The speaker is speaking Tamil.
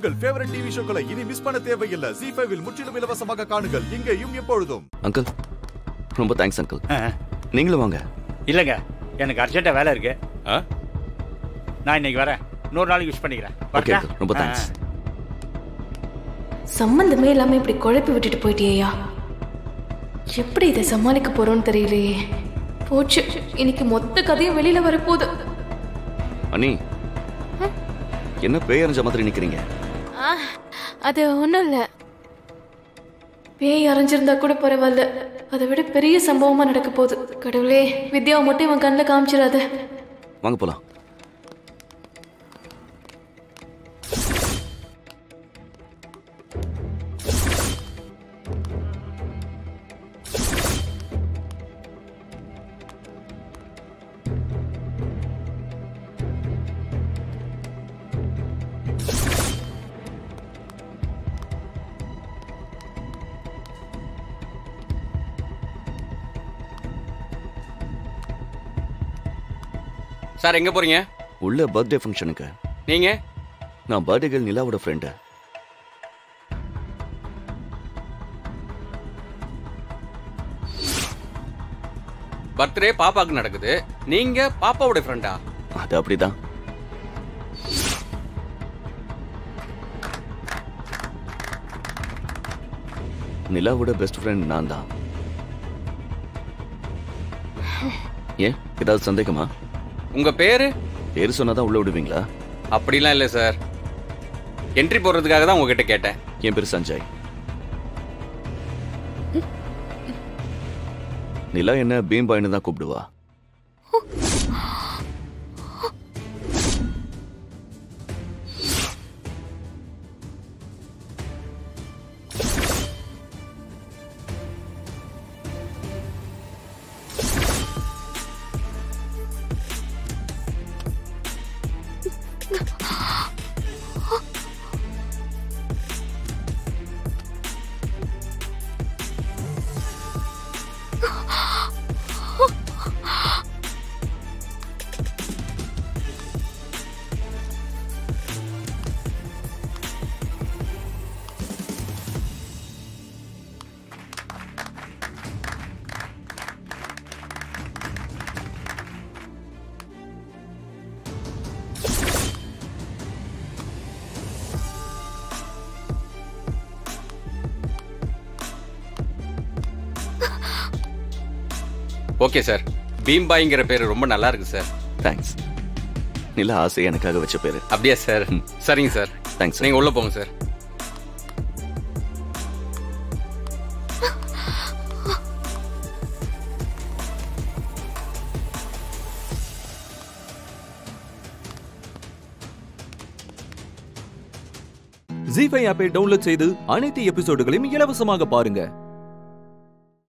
உங்கள் ஃபேவரட் டிவி ஷோக்களை இனி மிஸ் பண்ண தேவையில்லை ஜி ஃபைவில் முற்றிலும் இலவசமாக காணுங்கள் இங்கேயும் எப்பொழுதும் அங்கிள் ரொம்ப தேங்க்ஸ் அங்கிள் நீங்களும் வாங்க இல்லைங்க எனக்கு அர்ஜென்ட்டாக வேலை இருக்கு ஆ? நான் இன்னைக்கு வரேன் இன்னொரு நாளைக்கு யூஸ் பண்ணிக்கிறேன் ஓகே வரட்டா? அங்கிள் ரொம்ப ஆ, தேங்க்ஸ் சம்மந்தமே இல்லாம இப்படி குழப்பி விட்டுட்டு போயிட்டியா எப்படி இதை சமாளிக்க போறோம்னு தெரியலையே போச்சு இன்னைக்கு மொத்த கதையும் வெளியில வரப்போகுது அண்ணி என்ன பேய் அறிஞ்ச மாதிரி நிக்கிறீங்க ஆ, அது ஒன்றும் இல்லை பேய் அரைஞ்சிருந்தா கூட பரவாயில்ல அதை விட பெரிய சம்பவமா நடக்க போகுது கடவுளே வித்யாவை மட்டும் இவன் கண்ணில் காமிச்சிடாத வாங்க போலாம் சார் எங்க போறீங்க உள்ள பர்த்டே ஃபங்க்ஷனுக்கு நீங்க நான் பர்த்டே கேர்ள் நிலாவோட ஃப்ரெண்டு பர்த்டே பாப்பாக்கு நடக்குது நீங்க பாப்பாவோட ஃப்ரெண்டா அது அப்படிதான் நிலாவோட பெஸ்ட் ஃப்ரெண்ட் நான் தான் ஏன் ஏதாவது சந்தேகமா உங்க பேரு பேர் சொன்னாதான் உள்ள விடுவீங்களா அப்படிலாம் இல்லை சார் என்ட்ரி போடுறதுக்காக தான் உங்ககிட்ட கேட்டேன் என் பேர் சஞ்சய் நிலா என்ன பீம் பாய்னு தான் கூப்பிடுவா ஓகே சார் பீம்பாய்ங்கிற பேர் ரொம்ப நல்லா இருக்கு சார் தேங்க்ஸ் நிலா ஆசை எனக்காக வச்ச பேரு அப்படியா சார் சரிங்க சார் தேங்க்ஸ் நீங்க உள்ள போங்க சார் ஜி ஃபைவ் ஆப்பை டவுன்லோட் செய்து அனைத்து எபிசோடுகளையும் இலவசமாக பாருங்க